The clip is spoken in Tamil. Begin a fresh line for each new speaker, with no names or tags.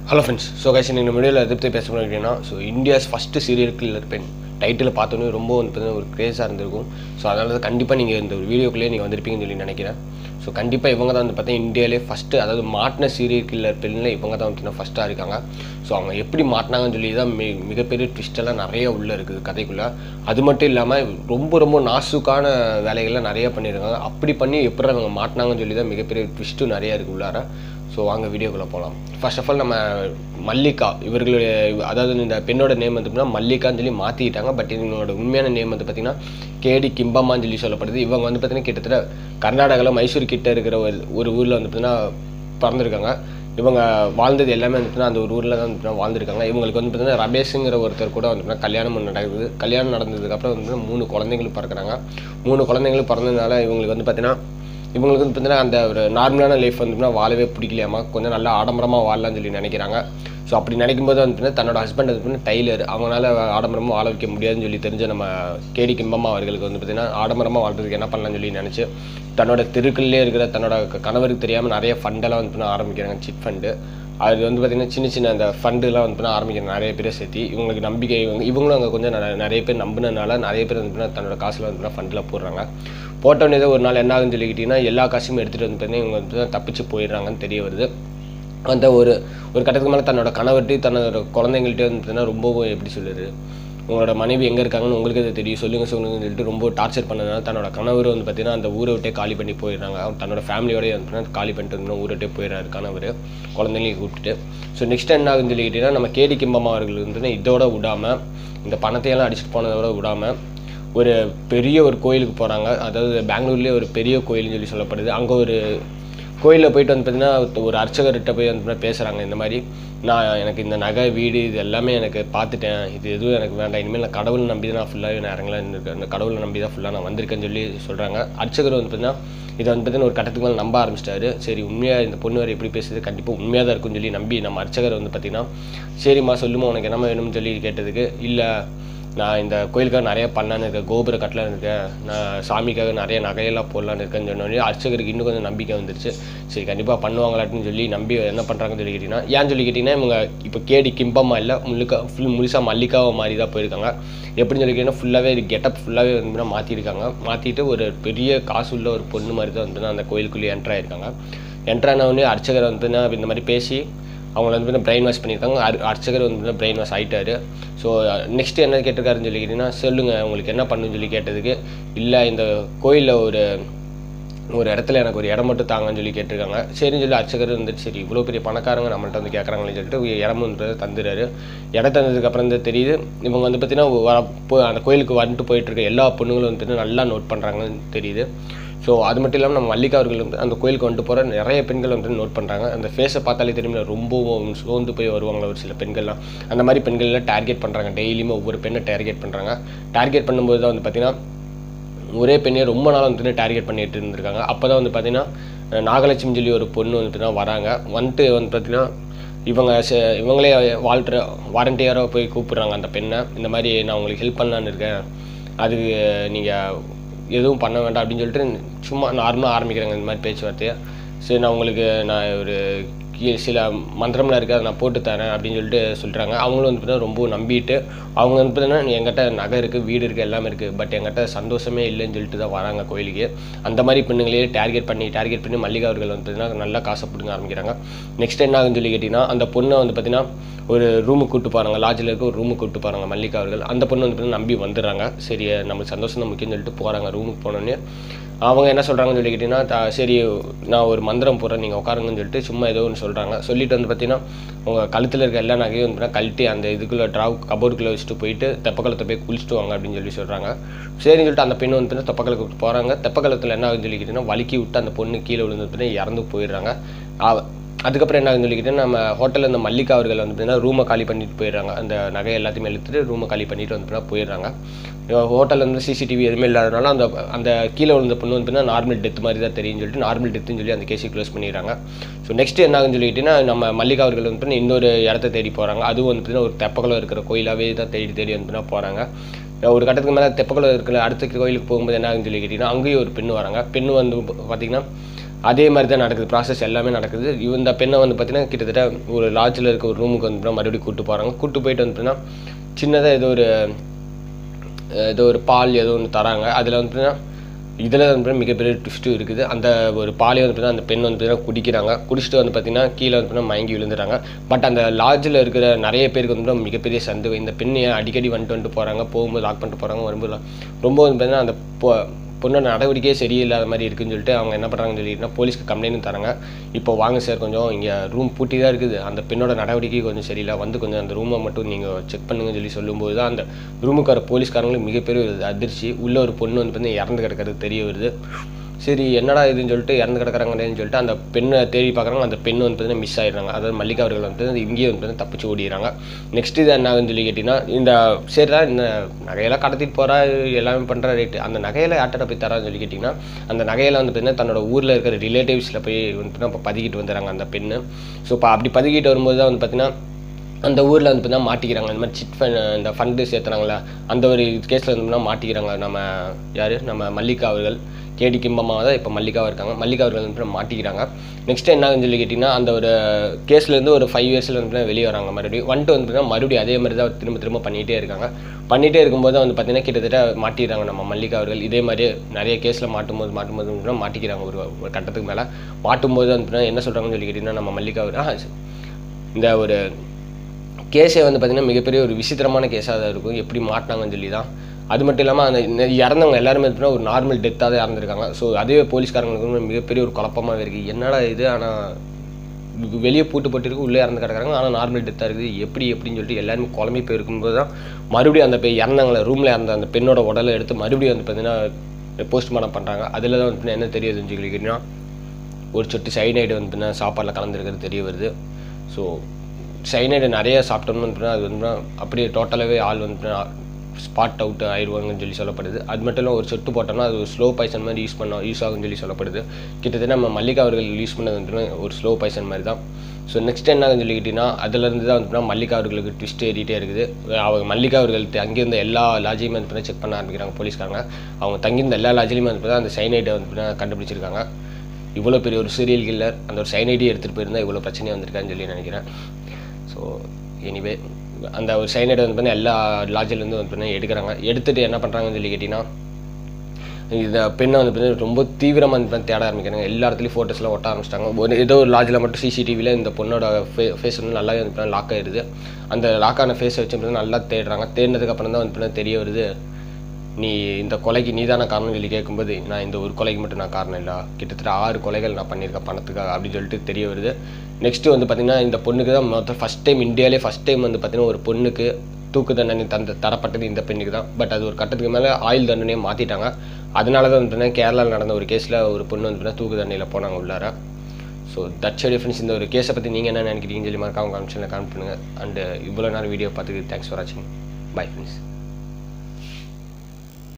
ஹலோ ஃப்ரெண்ட்ஸ் ஸோ கைஸ் நீங்கள் வீடியோவில் எதை பற்றி பேச போகிறீங்கன்னா so India's first serial killer பெண் டைட்டில் பார்த்தோன்னே ரொம்ப வந்து பார்த்தீங்கன்னா ஒரு க்ரேஸாக இருந்திருக்கும் ஸோ அதனால தான் கண்டிப்பாக நீங்கள் இந்த ஒரு வீடியோக்குள்ளேயே நீங்கள் வந்திருப்பீங்கன்னு சொல்லி நினைக்கிறேன் ஸோ கண்டிப்பாக இவங்க தான் வந்து பார்த்தீங்கன்னா இந்தியாவிலே ஃபஸ்ட்டு அதாவது மாட்டின சீரியல் கில்லர் பெண்ணில் இவங்க தான் வந்து ஃபஸ்ட்டாக இருக்காங்க ஸோ அவங்க எப்படி மாட்டினாங்கன்னு சொல்லி தான் மி மிகப்பெரிய ட்விஸ்டெல்லாம் நிறைய உள்ளே இருக்குது கதைக்குள்ளே அது மட்டும் இல்லாமல் ரொம்ப ரொம்ப நாசுக்கான வேலைகள்லாம் நிறைய பண்ணியிருக்காங்க அப்படி பண்ணி எப்படி அவங்க மாட்டினாங்கன்னு சொல்லி தான் மிகப்பெரிய ட்விஸ்ட்டும் நிறைய இருக்குது உள்ளார ஸோ வாங்க வீடியோக்குள்ளே போகலாம் ஃபர்ஸ்ட் ஆஃப் ஆல் நம்ம மல்லிகா இவர்களுடைய அதாவது இந்த பெண்ணோட நேம் வந்து பார்த்தீங்கன்னா மல்லிகான்னு சொல்லி மாற்றிக்கிட்டாங்க பட் இவங்களோட உண்மையான நேம் வந்து பார்த்தீங்கன்னா கேடி கிம்பம்மான்னு சொல்லி சொல்லப்படுது இவங்க வந்து பார்த்தீங்கன்னா கிட்டத்தட்ட கர்நாடகாவில் மைசூர் கிட்ட இருக்கிற ஒரு ஒரு ஊரில் வந்து பார்த்தீங்கன்னா பிறந்திருக்காங்க இவங்க வாழ்ந்தது எல்லாமே வந்து பார்த்தீங்கன்னா அந்த ஒரு ஊரில் தான் வந்து பார்த்தீங்கன்னா வாழ்ந்திருக்காங்க இவங்களுக்கு வந்து பார்த்தீங்கன்னா ரமேஷுங்கிற ஒருத்தர் கூட வந்து பார்த்தீங்கன்னா கல்யாணம் நடக்குது கல்யாணம் நடந்ததுக்கப்புறம் வந்து பார்த்தீங்கன்னா மூணு குழந்தைங்களும் பிறக்கிறாங்க மூணு குழந்தைங்களும் பிறந்ததுனால இவங்களுக்கு வந்து பார்த்தீங்கன்னா இவங்களுக்கு வந்து பார்த்தீங்கன்னா அந்த ஒரு நார்மலான லைஃப் வந்து வாழவே பிடிக்கலையாமா கொஞ்சம் நல்லா ஆடம்பரமாக வாழலாம்னு சொல்லி நினைக்கிறாங்க ஸோ அப்படி நினைக்கும்போது வந்து பார்த்தீங்கன்னா தன்னோட ஹஸ்பண்ட் வந்து பார்த்தீங்கன்னா டைலர் அவங்களால ஆடம்பரமாக வாழ வைக்க முடியாதுன்னு சொல்லி தெரிஞ்ச நம்ம கேடி கிம்பம்மா அவர்களுக்கு வந்து பார்த்தீங்கன்னா ஆடம்பரமாக வாழ்றதுக்கு என்ன பண்ணலாம்னு சொல்லி நினச்சி தன்னோட தெருக்கள்லேயே இருக்கிற தன்னோட க- கணவருக்கு தெரியாமல் நிறைய ஃபண்டெல்லாம் வந்து பார்த்தீங்கன்னா ஆரம்பிக்கிறாங்க சிட் ஃபண்டு அது வந்து பார்த்தீங்கன்னா சின்ன சின்ன அந்த ஃபண்டுலாம் வந்து பார்த்தீங்கன்னா ஆரம்பிக்கிற நிறைய பேரை சேர்த்தி இவங்களுக்கு நம்பிக்கை இவங்க இவங்களும் அங்கே கொஞ்சம் நிறைய- நிறைய பேர் நம்பினதுனால நிறைய பேர் வந்து பார்த்தீங்கன்னா தன்னோட காசில் வந்து ஃபண்டில் போடுறாங்க போட்டோன்னே ஒரு நாள் என்ன ஆகுதுன்னு சொல்லிக்கிட்டிங்கன்னா எல்லா காசுமே எடுத்துகிட்டு வந்து பார்த்தீங்கன்னா இவங்க வந்து தப்பிச்சு போயிடுறாங்கன்னு தெரிய வருது அந்த ஒரு ஒரு கட்டத்துக்கு மேலே தன்னோட கணவர்கிட்டையும் தன்னோட குழந்தைங்கள்ட்டே வந்து பார்த்தீங்கன்னா ரொம்பவும் எப்படி சொல்லுது உங்களோட மனைவி எங்கே இருக்காங்கன்னு உங்களுக்கு அது தெரியும் சொல்லுங்கள் சொல்லுங்கன்னு சொல்லிட்டு ரொம்ப டார்ச்சர் பண்ணதுனால தன்னோட கணவர் வந்து பார்த்தீங்கன்னா அந்த ஊரை விட்டே காலி பண்ணி போயிடுறாங்க அவர் தன்னோட ஃபேமிலியோடய வந்து பார்த்தீங்கன்னா காலி பண்ணிட்டு வந்து ஊரை விட்டே போயிடுறாரு கணவர் குழந்தைங்களையும் கூப்பிட்டுட்டு ஸோ நெக்ஸ்ட் என்ன ஆகுதுன்னு சொல்லிக்கிட்டீங்கன்னா நம்ம கேடி கிம்பம்மா அவர்கள் வந்து இதோட விடாமல் இந்த பணத்தையெல்லாம் அடிச்சுட்டு போனதோட விடாமல் ஒரு பெரிய ஒரு கோயிலுக்கு போகிறாங்க அதாவது பெங்களூர்லேயே ஒரு பெரிய கோயில்னு சொல்லி சொல்லப்படுது அங்கே ஒரு கோயிலில் போயிட்டு வந்து பார்த்தீங்கன்னா ஒரு அர்ச்சகர்கிட்ட போய் வந்து பார்த்தீங்கன்னா பேசுகிறாங்க இந்த மாதிரி நான் எனக்கு இந்த நகை வீடு இது எல்லாமே எனக்கு பார்த்துட்டேன் இது எதுவும் எனக்கு வேண்டாம் இனிமேல் நான் கடவுளை நம்பி தான் நான் ஃபுல்லாகவே நான் இறங்கலாம் இருக்கேன் இந்த கடவுளை நம்பி தான் ஃபுல்லாக நான் வந்திருக்கேன்னு சொல்லி சொல்கிறாங்க அர்ச்சகர் வந்து பார்த்தீங்கன்னா இதை வந்து பார்த்தீங்கன்னா ஒரு கட்டத்துக்கு மேலே நம்ப ஆரம்பிச்சிட்டாரு சரி உண்மையாக இந்த பொண்ணு வேறு எப்படி பேசுது கண்டிப்பாக உண்மையாக தான் இருக்கும்னு சொல்லி நம்பி நம்ம அர்ச்சகர் வந்து பார்த்தீங்கன்னா சரிம்மா சொல்லுமா உனக்கு என்னம்மா வேணும்னு சொல்லி கேட்டதுக்கு இல்லை நான் இந்த கோயிலுக்காக நிறைய பண்ணலான்னு இருக்கேன் கோபுர கட்டலான்னு இருக்கேன் நான் சாமிக்காக நிறைய நகையெல்லாம் போடலான்னு இருக்கேன்னு சொன்னோடனே அர்ச்சகருக்கு இன்னும் கொஞ்சம் நம்பிக்கை வந்துருச்சு சரி கண்டிப்பாக பண்ணுவாங்களாட்டுன்னு சொல்லி நம்பி என்ன பண்ணுறாங்கன்னு சொல்லி கேட்டிங்கன்னா ஏன்னு சொல்லி கேட்டிங்கன்னா இவங்க இப்போ கேடி கிம்பம்மா இல்லை முழுக்க ஃபுல் முழுசாக மல்லிகாவை மாதிரி தான் போயிருக்காங்க எப்படின்னு சொல்லி கேட்டிங்கன்னா ஃபுல்லாகவே கெட்டப் ஃபுல்லாகவே வந்து மாற்றிருக்காங்க மாற்றிட்டு ஒரு பெரிய காசு உள்ள ஒரு பொண்ணு மாதிரி தான் வந்து அந்த கோயிலுக்குள்ளேயே என்ட்ரு ஆயிருக்காங்க என்ட்ரு ஆனவுடனே அர்ச்சகர் வந்து இந்த மாதிரி பேசி அவங்கள வந்து பிரெயின் வாஷ் பண்ணியிருக்காங்க அர் அர்ச்சகர் வந்து பிரெயின் வாஷ் ஆகிட்டாரு ஸோ நெக்ஸ்ட் என்ன கேட்டிருக்காருன்னு சொல்லி கேட்டிங்கன்னா சொல்லுங்கள் உங்களுக்கு என்ன பண்ணுன்னு சொல்லி கேட்டதுக்கு இல்லை இந்த கோயிலில் ஒரு ஒரு இடத்துல எனக்கு ஒரு இடம் மட்டும் தாங்கன்னு சொல்லி கேட்டிருக்காங்க சரின்னு சொல்லி அர்ச்சகர் வந்துட்டு சரி இவ்வளோ பெரிய பணக்காரங்க நம்மள்ட்ட வந்து கேட்குறாங்களேன்னு சொல்லிட்டு ஒரு இடம் வந்து தந்துடுறாரு இடம் தந்ததுக்கப்புறம் தான் தெரியுது இவங்க வந்து பார்த்தீங்கன்னா வர- போ- அந்த கோயிலுக்கு வந்துட்டு போயிட்டு இருக்க எல்லா பொண்ணுங்களும் வந்து பார்த்தீங்கன்னா நல்லா நோட் பண்ணுறாங்கன்னு தெரியுது ஸோ அது மட்டும் இல்லாமல் நம்ம மல்லிகா அவர்கள் வந்து அந்த கோயிலுக்கு வந்துட்டு போகிற நிறைய பெண்கள் வந்து நோட் பண்ணுறாங்க அந்த ஃபேஸை பார்த்தாலே தெரியுமில்ல ரொம்ப சோர்ந்து போய் வருவாங்க ஒரு சில பெண்கள்லாம் அந்த மாதிரி பெண்கள்லாம் டார்கெட் பண்ணுறாங்க டெய்லியுமே ஒவ்வொரு பெண்ணை டார்கெட் பண்ணுறாங்க டார்கெட் பண்ணும்போது தான் வந்து பார்த்தீங்கன்னா ஒரே பெண்ணையே ரொம்ப நாளாக வந்து டார்கெட் பண்ணிட்டு இருந்திருக்காங்க அப்போ தான் வந்து பார்த்தீங்கன்னா அஹ் நாகலட்சுமி சொல்லி ஒரு பொண்ணு வந்து பார்த்தீங்கன்னா வராங்க வந்துட்டு வந்து பார்த்தீங்கன்னா இவங்க ச- இவங்களே வாழ்கிற வாரண்டியராக போய் கூப்பிடுறாங்க அந்த பெண்ணை இந்த மாதிரி நான் உங்களுக்கு ஹெல்ப் பண்ணலான்னு இருக்கேன் அதுக்கு நீங்கள் எதுவும் பண்ண வேண்டாம் அப்படின்னு சொல்லிட்டு சும்மா நார்மலாக ஆரம்பிக்கிறாங்க இந்த மாதிரி பேச்சுவார்த்தையை சரி நான் உங்களுக்கு நான் ஒரு கீ- சில மந்திரம்லாம் இருக்குது அதை நான் போட்டு தரேன் அப்படின்னு சொல்லிட்டு சொல்கிறாங்க அவங்களும் வந்து பார்த்தீங்கன்னா ரொம்ப நம்பிட்டு அவங்க வந்து பார்த்தீங்கன்னா எங்கிட்ட நகை இருக்குது வீடு இருக்குது எல்லாமே இருக்குது பட் எங்கிட்ட சந்தோஷமே இல்லைன்னு சொல்லிட்டு தான் வராங்க கோயிலுக்கு அந்த மாதிரி பெண்ணுங்களே டார்கெட் பண்ணி டார்கெட் பண்ணி மல்லிகா அவர்கள் வந்து பார்த்தீங்கன்னா நல்லா காசை பிடுங்க ஆரம்பிக்கிறாங்க நெக்ஸ்ட் என்ன ஆகுன்னு சொல்லி கேட்டிங்கன்னா அந்த பொண்ணை வந்து பார்த்தீங்கன்னா ஒரு ரூமுக்கு கூட்டு போகிறாங்க லாட்ஜில் இருக்க ஒரு ரூமுக்கு கூட்டு போகிறாங்க மல்லிகா அவர்கள் அந்த பொண்ணு வந்து பார்த்தீங்கன்னா நம்பி வந்துடுறாங்க சரி நம்மளுக்கு சந்தோஷம் தான் முக்கியம்னு சொல்லிட்டு போகிறாங்க ரூமுக்கு போனோடனே அவங்க என்ன சொல்கிறாங்கன்னு சொல்லி கேட்டிங்கன்னா "தா- சரி நான் ஒரு மந்திரம் போடுறேன் நீங்கள் உட்காருங்கன்னு சொல்லிட்டு சும்மா ஏதோ ஒன்று சொல்கிறாங்க சொல்லிட்டு வந்து பார்த்தீங்கன்னா உங்கள் கழுத்தில் இருக்க எல்லா நகையும் வந்து பார்த்தீங்கன்னா கழட்டி அந்த இதுக்குள்ளே ட்ராவ் கபோர்டுக்குள்ளே வச்சுட்டு போயிட்டு தெப்பக்கலத்தை போய் குளிச்சுட்டு வாங்க அப்படின்னு சொல்லி சொல்கிறாங்க சரின்னு சொல்லிட்டு அந்த பெண்ணு வந்து பார்த்தீங்கன்னா தெப்பக்கலத்துக்கு போகிறாங்க தெப்பக்கலத்தில் என்ன ஆகுதுன்னு சொல்லி கேட்டிங்கன்னா வலிக்கி விட்டு அந்த பொண்ணு கீழே விழுந்து பார்த்தீங்கன்னா இறந்து போயிடுறாங்க அவ அதுக்கப்புறம் என்ன ஆகுதுன்னு சொல்லிக்கிட்டு நம்ம ஹோட்டலில் இந்த மல்லிகா அவர்கள் வந்து பார்த்தீங்கன்னா ரூமை காலி பண்ணிட்டு போயிடுறாங்க அந்த நகை எல்லாத்தையுமே இழுத்துட்டு ரூமை காலி பண்ணிட்டு வந்து பார்த்தீங்கன்னா போயிடுறாங்க ஹோட்டலில் வந்து சிசிடிவி எதுவுமே இல்லாதனால அந்த அந்த கீழே விழுந்த பொண்ணு வந்து பார்த்தீங்கன்னா நார்மல் டெத் மாதிரி தான் தெரியும்னு சொல்லிட்டு நார்மல் டெத்துன்னு சொல்லி அந்த கேஸை க்ளோஸ் பண்ணிடுறாங்க ஸோ நெக்ஸ்ட் என்ன ஆகுதுன்னு சொல்லிக்கிட்டீங்கன்னா நம்ம மல்லிகா அவர்கள் வந்து பார்த்தீங்கன்னா இன்னொரு இடத்த தேடி போகிறாங்க அதுவும் வந்து பார்த்தீங்கன்னா ஒரு தெப்பக்குளம் இருக்கிற கோயிலாகவே தான் தேடி தேடி வந்து பார்த்தீங்கன்னா போகிறாங்க ஒரு கட்டத்துக்கு மேலே தெப்பக்குளம் இருக்கிற அடுத்த கோயிலுக்கு போகும்போது என்ன ஆகுதுன்னு சொல்லி கேட்டிங்கன்னா அங்கேயும் ஒரு பெண்ணு வராங்க பெண்ணு வந்து பார்த்தீங்கன்னா அதே மாதிரி தான் நடக்குது ப்ராசஸ் எல்லாமே நடக்குது இவ- இந்த பெண்ணை வந்து பார்த்தீங்கன்னா கிட்டத்தட்ட ஒரு லாட்ஜில் இருக்க ஒரு ரூமுக்கு வந்து மறுபடியும் கூட்டு போகிறாங்க கூட்டு போயிட்டு வந்து பார்த்தீங்கன்னா சின்னதாக ஏதோ ஒரு ஏதோ ஒரு பால் ஏதோ ஒன்று தராங்க அதில் வந்து பார்த்தீங்கன்னா இதில் வந்து பார்த்தீங்கன்னா மிகப்பெரிய ட்விஸ்ட்டும் இருக்குது அந்த ஒரு பாலை வந்து பார்த்தீங்கன்னா அந்த பெண் வந்து பார்த்தீங்கன்னா குடிக்கிறாங்க குடிச்சிட்டு வந்து பார்த்தீங்கன்னா கீழே வந்து பார்த்தீங்கன்னா மயங்கி விழுந்துறாங்க பட் அந்த லாட்ஜில் இருக்கிற நிறைய பேருக்கு வந்து பார்த்தீங்கன்னா மிகப்பெரிய சந்து இந்த பெண் ஏன் அடிக்கடி வந்துட்டு வந்துட்டு போகிறாங்க போகும்போது லாக் பண்ணிட்டு போகிறாங்க வரும்போது lock- ரொம்ப வந்து பார்த்தீங்கன்னா அந்த பொ பொண்ணோட நடவடிக்கையே சரியில்லாத மாதிரி இருக்குன்னு சொல்லிட்டு அவங்க என்ன பண்ணுறாங்கன்னு சொல்லிட்டுனா போலீஸ்க்கு கம்ப்ளைண்ட் தராங்க இப்போ வாங்க சார் கொஞ்சம் இங்கே ரூம் பூட்டி தான் இருக்குது அந்த பெண்ணோட நடவடிக்கை கொஞ்சம் சரியில்லை வந்து கொஞ்சம் அந்த ரூமை மட்டும் நீங்கள் செக் பண்ணுங்கன்னு சொல்லி சொல்லும்போது தான் அந்த ரூமுக்கு வர போலீஸ்காரங்களுக்கு மிகப்பெரிய ஒரு அதிர்ச்சி உள்ள ஒரு பொண்ணு வந்து பார்த்தீங்கன்னா இறந்து கிடக்கிறது தெரிய வருது சரி என்னடா இதுன்னு சொல்லிட்டு இறந்து கிடக்குறாங்களேன்னு சொல்லிட்டு அந்த பெண்ணை தேடி பார்க்குறாங்க அந்த பெண் வந்து பார்த்தீங்கன்னா மிஸ் ஆயிடுறாங்க அதாவது மல்லிகா அவர்கள் வந்து இங்கேயே வந்து பார்த்தீங்கன்னா தப்பிச்சு ஓடிடுறாங்க நெக்ஸ்ட் இது என்ன ஆகுதுன்னு சொல்லி கேட்டிங்கன்னா இந்த சரிடா இந்த நகையெல்லாம் கடத்திட்டு போகிறா எல்லாமே பண்ணுற ரேட்டு அந்த நகையில யார்கிட்ட போய் தரான்னு சொல்லி கேட்டிங்கன்னா அந்த நகையில வந்து பார்த்தீங்கன்னா தன்னோட ஊரில் இருக்கிற ரிலேட்டிவ்ஸில் போய் வந்து பார்த்தீங்கன்னா இப்போ பதுக்கிட்டு வந்துடுறாங்க அந்த பெண்ணு ஸோ இப்போ அப்படி பதுக்கிட்டு வரும்போது தான் வந்து பார்த்தீங்கன்னா அந்த ஊரில் வந்து பார்த்தீங்கன்னா மாட்டிக்கிறாங்க இந்த மாதிரி சிட் ஃபண்ட் இந்த ஃபண்டு சேர்த்துறாங்களே அந்த ஒரு கேஸில் வந்து பார்த்தீங்கன்னா மாட்டிக்கிறாங்க நம்ம யார் நம்ம மல்லிகா அவர்கள் கேடி கிம்பமாக தான் இப்போ மல்லிகாவாக இருக்காங்க மல்லிகா அவர்கள் வந்து பார்த்தீங்கன்னா மாட்டிக்கிறாங்க நெக்ஸ்ட் என்ன ஆகுதுன்னு சொல்லி கேட்டிங்கன்னா அந்த ஒரு கேஸ்லேருந்து ஒரு ஃபைவ் இயர்ஸில் வந்து பார்த்தீங்கன்னா வெளியே வராங்க மறுபடியும் வந்துட்டு வந்து பார்த்தீங்கன்னா மறுபடியும் அதே மாதிரி தான் திரும்ப திரும்ப பண்ணிகிட்டே இருக்காங்க பண்ணிகிட்டே இருக்கும்போது வந்து பார்த்தீங்கன்னா கிட்டத்தட்ட மாட்டிடுறாங்க நம்ம மல்லிகா அவர்கள் இதே மாதிரி நிறைய கேஸில் மாட்டும்போது மாட்டும்போது வந்து பார்த்தீங்கன்னா மாட்டிக்கிறாங்க ஒரு ஒரு கட்டத்துக்கு மேலே மாட்டும்போது வந்து பார்த்தீங்கன்னா என்ன சொல்கிறாங்கன்னு சொல்லி கேட்டிங்கன்னா நம்ம மல்லிகா அவர் ஆ, இந்த ஒரு கேஸே வந்து பார்த்திங்கன்னா மிகப்பெரிய ஒரு விசித்திரமான கேஸாக தான் இருக்கும் எப்படி மாட்டினாங்கன்னு சொல்லி தான் அது மட்டும் இல்லாமல் அந்த இந்த இறந்தவங்க எல்லாருமே பார்த்தீங்கன்னா ஒரு நார்மல் டெத்தாக தான் இறந்துருக்காங்க ஸோ அதே போலீஸ்காரங்களுக்கு வந்து மிகப்பெரிய ஒரு குழப்பமாக இருக்குது என்னடா இது ஆனால் வெளியே பூட்டு போட்டிருக்கு உள்ளே இறந்து கிடக்குறாங்க ஆனால் நார்மல் டெத்தாக இருக்குது எப்படி எப்படின்னு சொல்லிட்டு எல்லாருமே குழம்பி போயிருக்கும்போது தான் மறுபடியும் அந்த பெ இறந்தவங்கள ரூமில் இறந்த அந்த பெண்ணோட உடலை எடுத்து மறுபடியும் வந்து பார்த்தீங்கன்னா போஸ்ட்மார்ட்டம் பண்ணுறாங்க அதில் தான் வந்து என்ன தெரியுதுன்னு சொல்லி கேட்டிங்கன்னா ஒரு சொட்டு சைனைடு வந்து பார்த்தீங்கன்னா சாப்பாடில் கலந்துருக்கிறது தெரிய வருது ஸோ சைனைடு நிறைய சாப்பிட்டோம்னு வந்து பார்த்தீங்கன்னா அது வந்து அப்படியே டோட்டலாகவே ஆள் வந்து ஸ்பாட் அவுட் ஆயிடுவாங்கன்னு சொல்லி சொல்லப்படுது அது மட்டும் இல்லாமல் ஒரு சொட்டு போட்டோம்னா அது ஒரு ஸ்லோ பாய்சன் மாதிரி யூஸ் பண்ண யூஸ் ஆகும்னு சொல்லி சொல்லப்படுது கிட்டத்தட்ட நம்ம மல்லிகா அவர்கள் யூஸ் பண்ணது வந்து ஒரு ஸ்லோ பாய்சன் மாதிரி தான் ஸோ நெக்ஸ்ட் என்ன ஆகுதுன்னு சொல்லிக்கிட்டீங்கன்னா அதுலேருந்து தான் வந்து மல்லிகா அவர்களுக்கு ட்விஸ்ட் ஏறிட்டே இருக்குது அவங்க மல்லிகா அவர்கள் அங்கிருந்த எல்லா லாட்ஜையுமே வந்து செக் பண்ண ஆரம்பிக்கிறாங்க போலீஸ்காரங்க அவங்க தங்கியிருந்த எல்லா லாட்ஜிலையுமே வந்து பார்த்தீங்கன்னா அந்த சைனைடை வந்து பார்த்தீங்கன்னா கண்டுபிடிச்சிருக்காங்க இவ்வளோ பெரிய ஒரு சீரியல் கில்லர் அந்த ஒரு சைனைடி எடுத்துகிட்டு போயிருந்தா இவ்வளோ பிரச்சனை வந்திருக்கான்னு சொல்லி நினைக்கிறேன் ஸோ எனிவே அந்த ஒரு சைனைடை வந்து பார்த்தீங்கன்னா எல்லா லாட்ஜிலேருந்து வந்து பார்த்தீங்கன்னா எடுக்கிறாங்க எடுத்துகிட்டு என்ன பண்ணுறாங்கன்னு சொல்லி கேட்டிங்கன்னா இந்த பெண்ணை வந்து பார்த்தீங்கன்னா ரொம்ப தீவிரமாக வந்து பார்த்தீங்கன்னா தேட ஆரம்பிக்கிறாங்க எல்லா இடத்துலையும் ஃபோட்டோஸ்லாம் ஒட்ட ஆரம்பிச்சிட்டாங்க ஒரு ஏதோ ஒரு லாட்ஜில் மட்டும் சிசிடிவியில் இந்த பொண்ணோட ஃபே ஃபேஸ் வந்து நல்லா வந்து லாக் ஆயிடுது அந்த லாக்கான ஃபேஸை வச்சு பார்த்தீங்கன்னா நல்லா தேடுறாங்க தேடினதுக்கு அப்புறம் தான் வந்து பார்த்தீங்கன்னா தெரிய வருது நீ இந்த கொலைக்கு நீதான காரணம் சொல்லி கேட்கும்போது நான் இந்த ஒரு கொலைக்கு மட்டும் நான் காரணம் இல்லை கிட்டத்தட்ட ஆறு கொலைகள் நான் பண்ணியிருக்கேன் பணத்துக்காக அப்படின்னு சொல்லிட்டு தெரிய வருது நெக்ஸ்ட்டு வந்து பார்த்தீங்கன்னா இந்த பொண்ணுக்கு தான் மொத்தம் ஃபஸ்ட் டைம் இந்தியாவிலே ஃபஸ்ட் டைம் வந்து பார்த்தீங்கன்னா ஒரு பொண்ணுக்கு தூக்கு தண்டனை தந்த தரப்பட்டது இந்த பெண்ணுக்கு தான் பட் அது ஒரு கட்டத்துக்கு மேலே ஆயுள் தண்டனையை மாற்றிட்டாங்க அதனால தான் வந்து பார்த்தீங்கன்னா கேரளாவில் நடந்த ஒரு கேஸில் ஒரு பொண்ணு வந்து பார்த்தீங்கன்னா தூக்கு தண்டனையில் போனாங்க உள்ளார ஸோ தட்ஸ் டிஃப்ரென்ஸ் இந்த ஒரு கேஸை பற்றி நீங்கள் என்ன நினைக்கிறீங்கன்னு சொல்லி மறக்காம காமிச்சு காமெண்ட் பண்ணுங்கள் அண்ட் இவ்வளோ நேரம் வீடியோ பார்த்துக்கு தேங்க்ஸ் ஃபார் வாட்சிங் பை ஃப்ரெண்ட்ஸ்